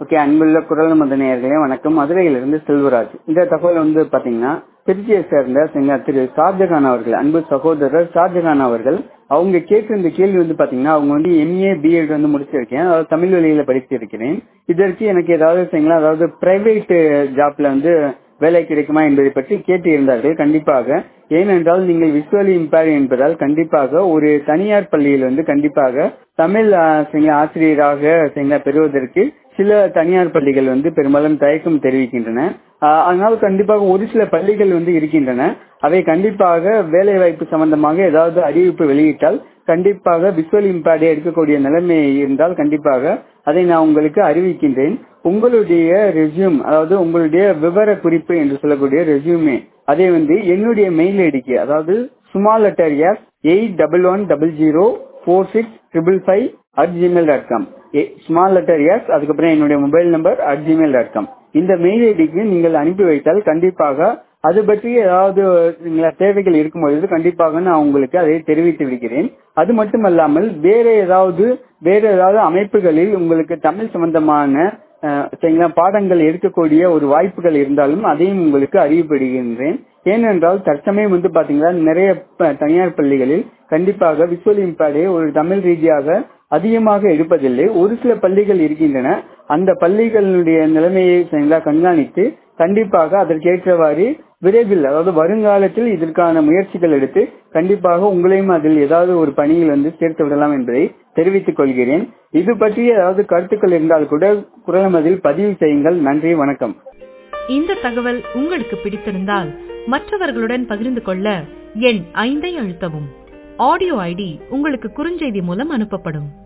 okay அன்புள்ள குரல் மதனையர்களே வணக்கம் மதுரையிலிருந்து செல்வராஜ் இந்த தகவல் வந்து பாத்தீங்கன்னா திருச்சியை சேர்ந்த சிங்க திரு ஷாஜகான் அவர்கள் அன்பு சகோதரர் ஷாஜகான் அவர்கள் அவங்க கேட்டிருந்த கேள்வி வந்து பாத்தீங்கன்னா அவங்க வந்து எம்ஏ பிஎட் வந்து முடிச்சிருக்கேன் அதாவது தமிழ் வழியில படிச்சிருக்கிறேன் இதற்கு எனக்கு ஏதாவது சரிங்களா அதாவது பிரைவேட் ஜாப்ல வந்து வேலை கிடைக்குமா என்பதை பற்றி கேட்டு இருந்தார்கள் கண்டிப்பாக ஏனென்றால் நீங்கள் விசுவலி இம்பேர் என்பதால் கண்டிப்பாக ஒரு தனியார் பள்ளியில் வந்து கண்டிப்பாக தமிழ் ஆசிரியராக சரிங்களா பெறுவதற்கு சில தனியார் பள்ளிகள் வந்து பெரும்பாலும் தயக்கம் தெரிவிக்கின்றன அதனால் கண்டிப்பாக ஒரு சில பள்ளிகள் வந்து இருக்கின்றன அவை கண்டிப்பாக வேலை வாய்ப்பு சம்பந்தமாக ஏதாவது அறிவிப்பு வெளியிட்டால் கண்டிப்பாக விசுவல் இம்பேர்டை எடுக்கக்கூடிய நிலைமை இருந்தால் கண்டிப்பாக அதை நான் உங்களுக்கு அறிவிக்கின்றேன் உங்களுடைய ரெசியூம் அதாவது உங்களுடைய விவர குறிப்பு என்று சொல்லக்கூடிய ரெசியூமே அதை வந்து என்னுடைய மெயில் ஐடிக்கு அதாவது small letter S eight double one double zero four six triple five at Gmail dot com small letter S அதுக்கப்புறம் என்னுடைய mobile number at Gmail dot com இந்த மெயில் ஐடிக்கு நீங்கள் அனுப்பி வைத்தால் கண்டிப்பாக அது பற்றி ஏதாவது தேவைகள் இருக்கும்பொழுது கண்டிப்பாக நான் உங்களுக்கு அதை தெரிவித்து விடுகிறேன் அது மட்டுமல்லாமல் வேற ஏதாவது வேற ஏதாவது அமைப்புகளில் உங்களுக்கு தமிழ் சம்பந்தமான சரிங்களா பாடங்கள் எடுக்கக்கூடிய ஒரு வாய்ப்புகள் இருந்தாலும் அதையும் உங்களுக்கு அறிவுப்படுகின்றேன் ஏனென்றால் தற்சமயம் வந்து பாத்தீங்கன்னா நிறைய தனியார் பள்ளிகளில் கண்டிப்பாக விசுவல் இம்பார்டே ஒரு தமிழ் ரீதியாக அதிகமாக எடுப்பதில்லை ஒரு சில பள்ளிகள் இருக்கின்றன அந்த பள்ளிகளுடைய நிலைமையை சரிங்களா கண்காணித்து கண்டிப்பாக அதற்கேற்றவாறு விரைவில் அதாவது வருங்காலத்தில் இதற்கான முயற்சிகள் எடுத்து கண்டிப்பாக உங்களையும் அதில் ஏதாவது ஒரு பணியில் வந்து சேர்த்து விடலாம் என்பதை தெரிவித்துக் கொள்கிறேன் இது பற்றி ஏதாவது கருத்துக்கள் இருந்தால் கூட குரலமதில் பதிவு செய்யுங்கள் நன்றி வணக்கம் இந்த தகவல் உங்களுக்கு பிடித்திருந்தால் மற்றவர்களுடன் பகிர்ந்து கொள்ள எண் ஐந்தை அழுத்தவும் ஆடியோ ஐடி உங்களுக்கு குறுஞ்செய்தி மூலம் அனுப்பப்படும்